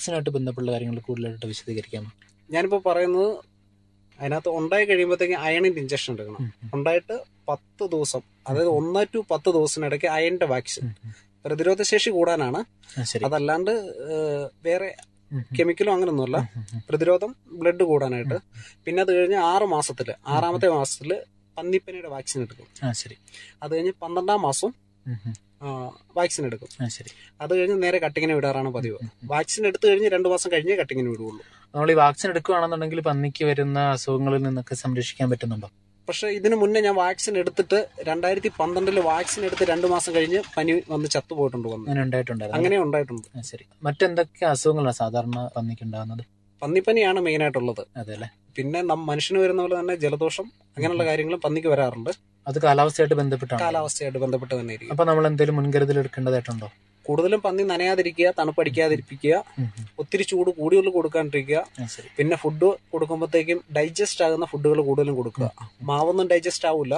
വാക്സിനായിട്ട് ബന്ധപ്പെട്ട കാര്യങ്ങൾ കൂടുതലായിട്ട് വിശദീകരിക്കാമോ ഞാനിപ്പോൾ പറയുന്നത് അതിനകത്ത് ഉണ്ടായി കഴിയുമ്പോഴത്തേക്ക് അയണിന്റെ ഇഞ്ചക്ഷൻ എടുക്കണം ഉം, ഉം, ഉണ്ടായിട്ട് പത്ത് ദിവസം അതായത് ഒന്ന് ടു പത്ത് ദിവസത്തിനിടയ്ക്ക് അയണിന്റെ വാക്സിൻ ഉം, ഉം. പ്രതിരോധ ശേഷി കൂടാനാണ് ആ, ശരി അതല്ലാണ്ട് ഏഹ്, വേറെ ഉം, ഉം. കെമിക്കലോ അങ്ങനൊന്നുമല്ല ഉം, ഉം, ഉം. പ്രതിരോധം ബ്ലഡ് കൂടാനായിട്ട് പിന്നെ അത് കഴിഞ്ഞ് ആറ് മാസത്തില് ആറാമത്തെ മാസത്തില് പന്നിപ്പനിയുടെ വാക്സിൻ എടുക്കും ആ ശരി അത് കഴിഞ്ഞ് പന്ത്രണ്ടാം മാസം ഉം, ഉം. വാക്സിൻ എടുക്കും ആ ശരി അത് കഴിഞ്ഞ് നേരെ കട്ടിങ്ങിന് വിടാറാണ് പതിവ് വാക്സിൻ എടുത്തു കഴിഞ്ഞ് രണ്ട് മാസം കഴിഞ്ഞേ കട്ടിങ്ങിന് വിടുകയുള്ളൂ നമ്മൾ ഈ വാക്സിൻ എടുക്കുകയാണെന്നുണ്ടെങ്കിൽ പന്നിക്ക് വരുന്ന അസുഖങ്ങളിൽ നിന്നൊക്കെ സംരക്ഷിക്കാൻ പറ്റുന്നുണ്ടോ പക്ഷെ ഇതിനു മുന്നേ ഞാൻ വാക്സിൻ എടുത്തിട്ട് രണ്ടായിരത്തി പന്ത്രണ്ടില് വാക്സിൻ എടുത്ത് രണ്ട് മാസം കഴിഞ്ഞ് പനി വന്ന് ചത്തുപോയിട്ടുണ്ട് വന്ന് അങ്ങനെ ഉണ്ടായിട്ടുണ്ടായിരുന്നു അങ്ങനെ ഉണ്ടായിട്ടുണ്ട് ആ, ശരി മറ്റെന്തൊക്കെ അസുഖങ്ങളാണ് സാധാരണ പന്നിക്ക് ഉണ്ടാകുന്നത് പന്നിപ്പനിയാണ് മെയിൻ ആയിട്ടുള്ളത് അതെ അല്ലേ പിന്നെ നം മനുഷ്യന് വരുന്ന പോലെ തന്നെ ജലദോഷം അങ്ങനെയുള്ള കാര്യങ്ങളും പന്നിക്ക് വരാറുണ്ട് അത് കാലാവസ്ഥയായിട്ട് ബന്ധപ്പെട്ടാണ് കാലാവസ്ഥയായിട്ട് ബന്ധപ്പെട്ട് തന്നെ ഇരിക്കും അപ്പൊ നമ്മൾ എന്തെങ്കിലും മുൻകരുതൽ എടുക്കേണ്ടതായിട്ടുണ്ടോ കൂടുതലും പന്നി നനയാതിരിക്കുക തണുപ്പടിക്കാതിരിപ്പിക്കുക ഉം, ഉം. ഒത്തിരി ചൂട് കൂടുതൽ കൊടുക്കാണ്ടിരിക്കുക ആ, ശരി പിന്നെ ഫുഡ് കൊടുക്കുമ്പോഴത്തേക്കും ഡൈജസ്റ്റ് ആകുന്ന ഫുഡുകൾ കൂടുതലും കൊടുക്കുക മാവൊന്നും ഡൈജസ്റ്റ് ആവില്ല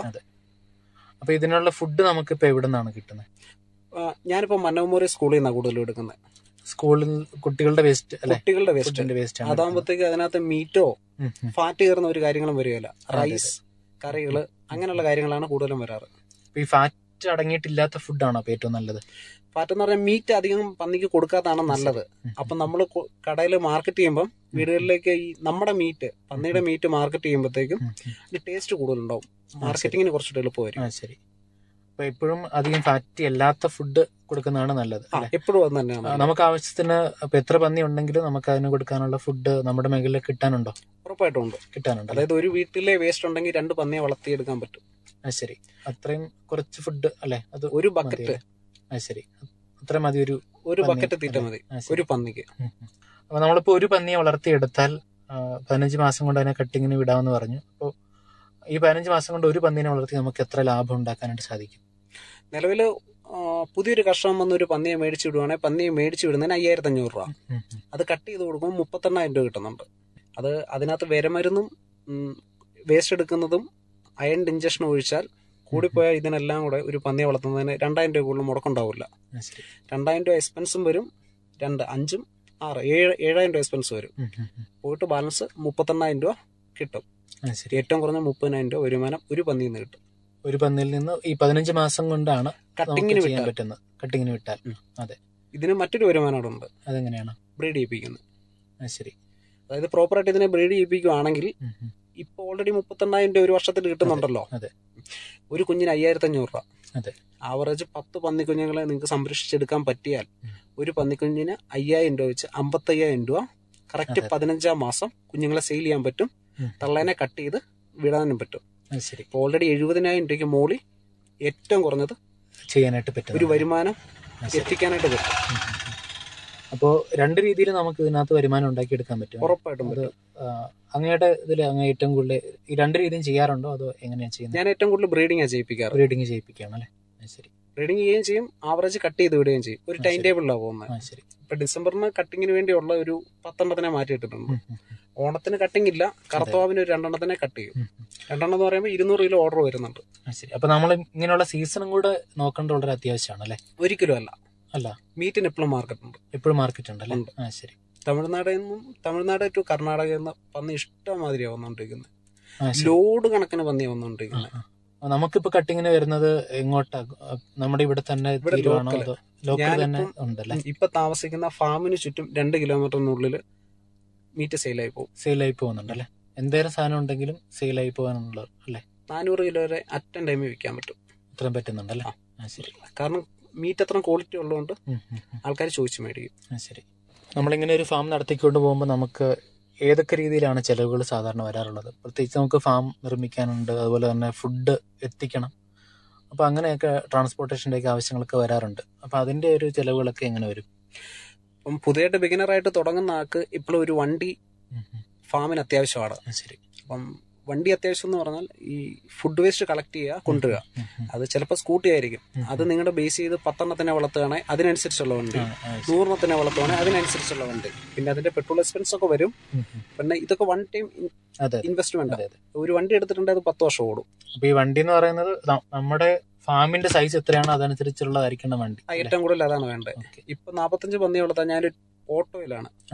അപ്പൊ ഇതിനുള്ള ഫുഡ് നമുക്ക് ഇപ്പൊ എവിടെ നിന്നാണ് കിട്ടുന്നത് ഞാനിപ്പോ മന്നമൂരി സ്കൂളിൽ നിന്നാണ് കൂടുതലും എടുക്കുന്നത് സ്കൂളിൽ കുട്ടികളുടെ വേസ്റ്റ് അല്ലെ കുട്ടികളുടെ വേസ്റ്റ് ഫുഡിന്റെ വേസ്റ്റ് ആണ് അതാകുമ്പോഴത്തേക്ക് അതിനകത്ത് മീറ്റോ ഉം, ഉം. ഫാറ്റ് കയറുന്ന ഒരു കാര്യങ്ങളും വരികയില്ല അതെ. റൈസ് കറികള് അങ്ങനെയുള്ള കാര്യങ്ങളാണ് കൂടുതലും വരാറ് അപ്പൊ ഈ ഫാറ്റ് അടങ്ങിയിട്ടില്ലാത്ത ഫുഡാണോ അപ്പൊ ഏറ്റവും നല്ലത് ഫാറ്റ് എന്ന് പറഞ്ഞാൽ മീറ്റ് അധികം പന്നിക്ക് കൊടുക്കാത്തതാണ് നല്ലത് ഉം. അപ്പൊ നമ്മൾ കടയിൽ മാർക്കറ്റ് ചെയ്യുമ്പോൾ വീടുകളിലേക്ക് ഈ നമ്മുടെ മീറ്റ് പന്നിയുടെ മീറ്റ് മാർക്കറ്റ് ചെയ്യുമ്പോഴത്തേക്കും ഉം, ഉം. ടേസ്റ്റ് കൂടുതലുണ്ടാവും മാർക്കറ്റിങ്ങിന് കുറച്ചുകൂടെ എളുപ്പമായിരിക്കും ആ ശരി അപ്പൊ എപ്പോഴും അധികം ഫാറ്റി അല്ലാത്ത ഫുഡ് കൊടുക്കുന്നതാണ് നല്ലത് ആ അല്ലെ എപ്പോഴും അത് തന്നെയാണ് ആ, നമുക്ക് ആവശ്യത്തിന് അപ്പൊ എത്ര പന്നി ഉണ്ടെങ്കിലും നമുക്ക് അതിന് കൊടുക്കാനുള്ള ഫുഡ് നമ്മുടെ മേഖലയിൽ കിട്ടാനുണ്ടോ ഉറപ്പായിട്ടും ഉണ്ട് കിട്ടാനുണ്ടോ അതായത് ഒരു വീട്ടിലെ വേസ്റ്റ് ഉണ്ടെങ്കിൽ രണ്ട് പന്നിയെ വളർത്തിയെടുക്കാൻ പറ്റും ആ ശരി അത്രയും കുറച്ച് ഫുഡ് അല്ലെ അത് ഒരു ബക്കറ്റ് മതിയല്ലേ? ആ ശരി അത്ര മതി ഒരു ഒരു പന്നി, ബക്കറ്റ് തീറ്റ അല്ലേ? മതി ആ, ശരി. ഒരു പന്നിക്ക് ഉം, ഉം. അപ്പൊ നമ്മളിപ്പോ ഒരു പന്നിയെ വളർത്തിയെടുത്താൽ ആ, പതിനഞ്ച് മാസം കൊണ്ട് അതിനെ കട്ടിങ്ങിന് വിടാമെന്ന് പറഞ്ഞു അപ്പോൾ ഈ പതിനഞ്ച് മാസം കൊണ്ട് ഒരു പന്നിനെ വളർത്തി നമുക്ക് എത്ര ലാഭം ഉണ്ടാക്കാനായിട്ട് സാധിക്കും നിലവിൽ പുതിയൊരു കർഷകൻ വന്ന് ഒരു പന്നിയെ മേടിച്ചു വിടുവാണെങ്കിൽ പന്നിയെ മേടിച്ചു വിടുന്നതിന് അയ്യായിരത്തി അഞ്ഞൂറ് രൂപ ഉം, ഉം. അത് കട്ട് ചെയ്ത് കൊടുക്കുമ്പോൾ മുപ്പത്തെണ്ണായിരം രൂപ കിട്ടുന്നുണ്ട് അത് അതിനകത്ത് വിരമരുന്നും വേസ്റ്റ് എടുക്കുന്നതും അയൺ ഇഞ്ചക്ഷൻ ഒഴിച്ചാൽ കൂടിപ്പോയാൽ ഇതിനെല്ലാം കൂടെ ഒരു പന്നിയെ വളർത്തുന്നതിന് രണ്ടായിരം രൂപ കൂടുതൽ മുടക്കുണ്ടാവില്ല ആ, ശരി രണ്ടായിരം രൂപ എക്സ്പെൻസും വരും രണ്ട് അഞ്ചും ആറ് ഏഴ് ഏഴായിരം രൂപ എക്സ്പെൻസ് വരും ഉം, ഉം, ഉം. പോയിട്ട് ബാലൻസ് മുപ്പത്തെണ്ണായിരം രൂപ കിട്ടും ആ, ശരി ഏറ്റവും കുറഞ്ഞ മുപ്പതിനായിരം രൂപ വരുമാനം ഒരു പന്നിയിൽ നിന്ന് കിട്ടും ഒരു പന്നിയിൽ നിന്ന് ഈ പതിനഞ്ച് മാസം കൊണ്ടാണ് നമുക്ക് കട്ടിങ്ങിന് ചെയ്യാൻ വിട്ടാൽ പറ്റുന്നത് കട്ടിങ്ങിന് വിട്ടാൽ ഉം. അതെ ഇതിന് മറ്റൊരു വരുമാനം അവിടെ ഉണ്ട് അതെങ്ങനെയാണ് ബ്രീഡ് ചെയ്യിപ്പിക്കുന്നത് ആ, ശരി അതായത് പ്രോപ്പറായിട്ട് ഇതിനെ ബ്രീഡ് ചെയ്യിപ്പിക്കുകയാണെങ്കിൽ ഉം, ഉം. ഇപ്പൊ ഓൾറെഡി മുപ്പത്തെണ്ണായിരം രൂപ ഒരു വർഷത്തിൽ കിട്ടുന്നുണ്ടല്ലോ അതെ. ഒരു കുഞ്ഞിന് അയ്യായിരത്തി അഞ്ഞൂറ് രൂപ അതെ. ആവറേജ് പത്ത് പന്നിക്കുഞ്ഞുങ്ങളെ നിങ്ങൾക്ക് സംരക്ഷിച്ചെടുക്കാൻ പറ്റിയാൽ ഉം. ഒരു പന്നിക്കുഞ്ഞിന് അയ്യായിരം രൂപ വെച്ച് അമ്പത്തയ്യായിരം രൂപ കറക്റ്റ് അതെ. പതിനഞ്ചാം മാസം കുഞ്ഞുങ്ങളെ സെയിൽ ചെയ്യാൻ പറ്റും ഉം. തള്ളേനെ കട്ട് ചെയ്ത് വിടാനും പറ്റും ആ, ശരി ഇപ്പോൾ ഓൾറെഡി എഴുപതിനായിരം രൂപയ്ക്ക് മോളി ഏറ്റവും കുറഞ്ഞത് ചെയ്യാനായിട്ട് പറ്റും ഒരു വരുമാനം ആ, ശരി. എത്തിക്കാനായിട്ട് പറ്റും ഉം, ഉം, ഉം. അപ്പോ രണ്ട് രീതിയിൽ നമുക്ക് ഇതിനകത്ത് വരുമാനം ഉണ്ടാക്കിയെടുക്കാൻ പറ്റും ഉറപ്പായിട്ടും അത് പറ്റും ആ, അങ്ങയുടെ ഇതിൽ അങ്ങ് ഏറ്റവും കൂടുതൽ ഈ രണ്ട് രീതിയും ചെയ്യാറുണ്ടോ അതോ എങ്ങനെയാ ചെയ്യുന്നത് ഞാൻ ഏറ്റവും കൂടുതൽ ബ്രീഡിംഗാണ് ചെയ്യിപ്പിക്കാറ് ബ്രീഡിങ് ചെയ്യിപ്പിക്കുകയാണ് അല്ലേ ആ, ശരി ബ്രീഡിംഗ് ചെയ്യുകയും ചെയ്യും ആവറേജ് കട്ട് ചെയ്ത് വിടുകയും ചെയ്യും ഒരു ആ, ടൈം ശരി. ടേബിളിലാണ് പോകുന്നത് ആ ശരി ഇപ്പൊ ഡിസംബറിന് കട്ടിങ്ങിന് വേണ്ടിയുള്ള ഒരു പത്തെണ്ണത്തിനെ മാറ്റിയിട്ടിട്ടുണ്ട് ഉം, ഉം, ഉം. ഓണത്തിന് കട്ടിങ് ഇല്ല കറുത്തവാവിന് ഒരു രണ്ടെണ്ണത്തിനെ കട്ട് ചെയ്യും ഉം, ഉം. രണ്ടെണ്ണം എന്ന് പറയുമ്പോൾ ഇരുന്നൂറ് കിലോ ഓർഡർ വരുന്നുണ്ട് ആ, ശരി അപ്പൊ നമ്മൾ ഇങ്ങനെയുള്ള സീസണും കൂടെ നോക്കേണ്ട വളരെ അത്യാവശ്യമാണ് അല്ലേ ഒരിക്കലും അല്ല അല്ല മീറ്റിന് എപ്പോഴും മാർക്കറ്റ് ഉണ്ട് എപ്പോഴും മാർക്കറ്റ് ഉണ്ടല്ലേ ഉണ്ട്. ആ ശരി തമിഴ്നാടിൽ നിന്നും തമിഴ്നാട് ടു കർണാടക എന്ന് പന്നി ഇഷ്ടമാതിരിയാണ് വന്നുകൊണ്ടിരിക്കുന്നത് ആ ശരി ലോഡ് കണക്കിന് പന്നിയാണ് ആ, വന്നുകൊണ്ടിരിക്കുന്നത് ആ. ആ, നമുക്കിപ്പോ കട്ടിങ്ങിന് വരുന്നത് എങ്ങോട്ടാ ആ, നമ്മുടെ ഇവിടെ തന്നെ ഇവിടെ തീരുവാണോ local. അതോ ലോക്കൽ തന്നെ ഞാനിപ്പം- ഉണ്ടല്ലേ ഇപ്പൊ താമസിക്കുന്ന ഫാമിന് ചുറ്റും രണ്ട് കിലോമീറ്ററിനുള്ളിൽ മീറ്റ് സെയിലായി പോകും സെയിലായി പോകുന്നുണ്ടല്ലേ എന്തേലും സാധനം ഉണ്ടെങ്കിലും സെയിലായി പോകാനുള്ള അല്ലേ നാനൂറ് കിലോ വരെ അറ്റൻ ടൈമിൽ വിൽക്കാൻ പറ്റും ഇത്രയും പറ്റുന്നുണ്ടല്ലേ ആ. ആ ശരി കാരണം മീറ്റ് അത്ര ക്വാളിറ്റി ഉള്ളതുകൊണ്ട് ഉം, ഉം, ഉം. ആൾക്കാർ ചോദിച്ചു മേടിക്കും ആ ശരി നമ്മളിങ്ങനെ ഒരു ഫാം നടത്തിക്കൊണ്ട് പോകുമ്പോൾ നമുക്ക് ഏതൊക്കെ രീതിയിലാണ് ചിലവുകൾ സാധാരണ വരാറുള്ളത് പ്രത്യേകിച്ച് നമുക്ക് ഫാം നിർമ്മിക്കാനുണ്ട് അതുപോലെ തന്നെ ഫുഡ് എത്തിക്കണം അപ്പോൾ അങ്ങനെയൊക്കെ ട്രാൻസ്പോർട്ടേഷൻ്റെയൊക്കെ ആവശ്യങ്ങളൊക്കെ വരാറുണ്ട് അപ്പോൾ അതിൻ്റെ ഒരു ചിലവുകളൊക്കെ എങ്ങനെ വരും അപ്പം പുതിയതായിട്ട് ബിഗിനറായിട്ട് തുടങ്ങുന്ന ആൾക്ക് ഇപ്പോഴും ഒരു വണ്ടി ഉം, ഉം. ഫാമിന് അത്യാവശ്യമാണ് ആ, ശരി അപ്പം വണ്ടി അത്യാവശ്യം എന്ന് പറഞ്ഞാൽ ഈ ഫുഡ് വേസ്റ്റ് കളക്ട് ചെയ്യുക കൊണ്ടുവരിക ഉം, ഉം. അത് ചിലപ്പോൾ സ്കൂട്ടി ആയിരിക്കും ഉം, അത് നിങ്ങളുടെ ബേസ് ചെയ്ത് പത്തെണ്ണത്തിനെ വളർത്തുകയാണെങ്കിൽ അതിനനുസരിച്ചുള്ള വണ്ടി ആ, ആ, ശരി. നൂറെണ്ണത്തിനെ വളർത്തുകയാണെങ്കിൽ അതിനനുസരിച്ചുള്ള വണ്ടി പിന്നെ അതിന്റെ പെട്രോൾ എക്സ്പെൻസ് ഒക്കെ വരും ഉം, ഉം. പിന്നെ ഇതൊക്കെ വൺ ടൈം അതെ ഇൻവെസ്റ്റ്മെന്റ് അതെ അതെ ഒരു വണ്ടി എടുത്തിട്ടുണ്ടെങ്കിൽ അത് പത്ത് വർഷം ഓടും അപ്പോൾ ഈ വണ്ടി എന്ന് പറയുന്നത് ന- നമ്മുടെ ഫാമിന്റെ സൈസ് എത്രയാണോ അതനുസരിച്ചുള്ളതായിരിക്കണം വണ്ടി ആ, ഏറ്റവും കൂടുതൽ അതാണ് വേണ്ടത് ഓക്കെ ഇപ്പൊ നാപ്പത്തഞ്ച് പന്നി വളർത്താൻ ഞാൻ ഓട്ടോയിലാണ്